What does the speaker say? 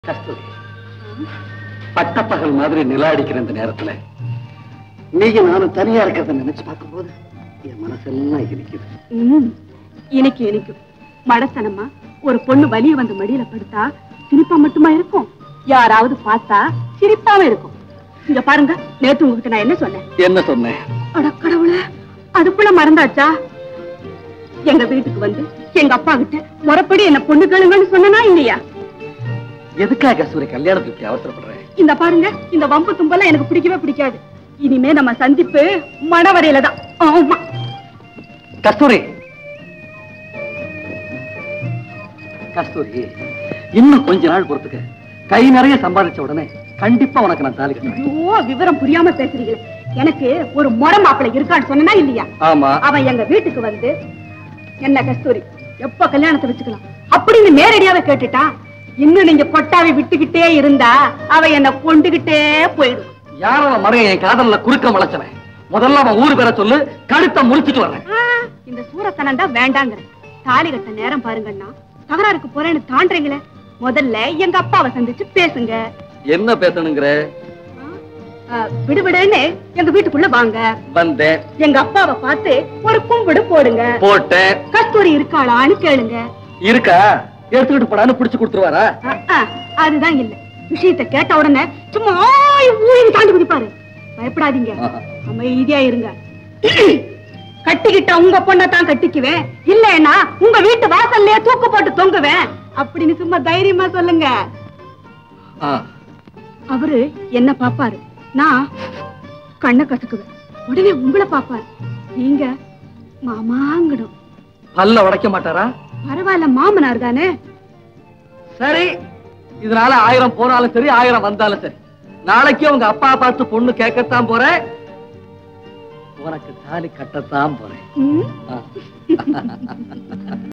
கஸ்தூரி பட்டப்பகல் மாதிரி நிலா அடிக்கிற இந்த நேரத்துல நீங்க நானும் தனியா இருக்கிறத நினைச்சு பார்க்கும்போது என் மனசெல்லாம் இனிக்குது ம், இனிக்கும் இனிக்கும் மடத்தனமா ஒரு பொண்ணு வலிய வந்து மடியில படுத்தா சிரிப்பா மட்டுமா இருக்கும் யாராவது பார்த்தா சிரிப்பாவே இருக்கும் இங்க பாருங்க நேத்து உங்ககிட்ட நான் என்ன சொன்னேன் என்ன சொன்னேன் அட கடவுளே அதுக்குள்ள மறந்தாச்சா எங்க வீட்டுக்கு வந்து எங்க அப்பா கிட்ட முறைப்படி என்ன பொண்ணு கேளுங்கன்னு சொன்னனா இல்லையா எதுக்காக கஸ்தூரி கல்யாணத்துக்கு இப்படி அவசரப்படுறேன் இந்த பாருங்க இந்த வம்பு தும்பெல்லாம் எனக்கு பிடிக்கவே பிடிக்காது இனிமே நம்ம சந்திப்பு மணவரையில தான் ஆமா கஸ்தூரி கஸ்தூரி இன்னும் கொஞ்ச நாள் பொறுத்துக்க கை நிறைய சம்பாதிச்ச உடனே கண்டிப்பா உனக்கு நான் தாலி கட்டுவேன் ஐயோ விவரம் புரியாம பேசுறீங்களே எனக்கு ஒரு முறை மாப்பிள்ளை இருக்கான்னு சொன்னா இல்லையா ஆமா அவன் எங்க வீட்டுக்கு வந்து என்ன கஸ்தூரி எப்ப கல்யாணத்தை வச்சுக்கலாம் அப்படின்னு நேரடியாவே கேட்டுட்டான் இன்னும் நீங்க கொட்டாவை விட்டுக்கிட்டே இருந்தா அவ என்ன கொண்டுகிட்டே போயிடும் யார் அவன் மறைய என் காதல்ல குறுக்க முளைச்சவன் முதல்ல அவன் ஊரு பேரை சொல்லு கழுத்தை முறிச்சிட்டு வர்றேன் ஆ, இந்த சூரத்தனம் தான் வேண்டாங்கிற தாலி கட்ட நேரம் பாருங்கன்னா தகராறுக்கு போறேன்னு தாண்டறீங்களே முதல்ல எங்க அப்பாவை சந்திச்சு பேசுங்க என்ன பேசணுங்கிற ஆ, விடுவிடுன்னு எங்க வீட்டுக்குள்ள வாங்க வந்தேன் எங்க அப்பாவை பார்த்து ஒரு கும்பிடு போடுங்க போட்டேன் கஸ்தூரி இருக்காளான்னு கேளுங்க இருக்கா எடுத்துக்கிட்டு போடான்னு புடிச்சு கொடுத்துருவாரா ஆ, ஆ, அதுதான் இல்ல விஷயத்தை கேட்ட உடனே சும்மா ஆய் ஊழின்னு தாண்டி குதிப்பாரு பயப்படாதீங்க ஆஹா. அமைதியா இருங்க கட்டிக்கிட்ட உங்க பொண்ணை தான் கட்டிக்குவேன் இல்லைன்னா உங்க வீட்டு வாசல்லையே தூக்கு போட்டு தொங்குவேன் அப்படின்னு சும்மா தைரியமா சொல்லுங்க ஆ. அவரு என்ன பாப்பாரு நான் கண்ணை கசக்குவேன் உடனே உங்களை பாப்பாரு நீங்க மாமாங்கிடும் பல்ல உடைக்க மாட்டாரா பரவாயில்ல மாமனார் தானே சரி இதனால ஆயிரம் போனாலும் சரி ஆயிரம் வந்தாலும் சரி நாளைக்கு உங்க அப்பா பார்த்து பொண்ணு கேட்கத்தான் போறேன் உனக்கு தாலி கட்டத்தான் போறேன் ம்? ஆ.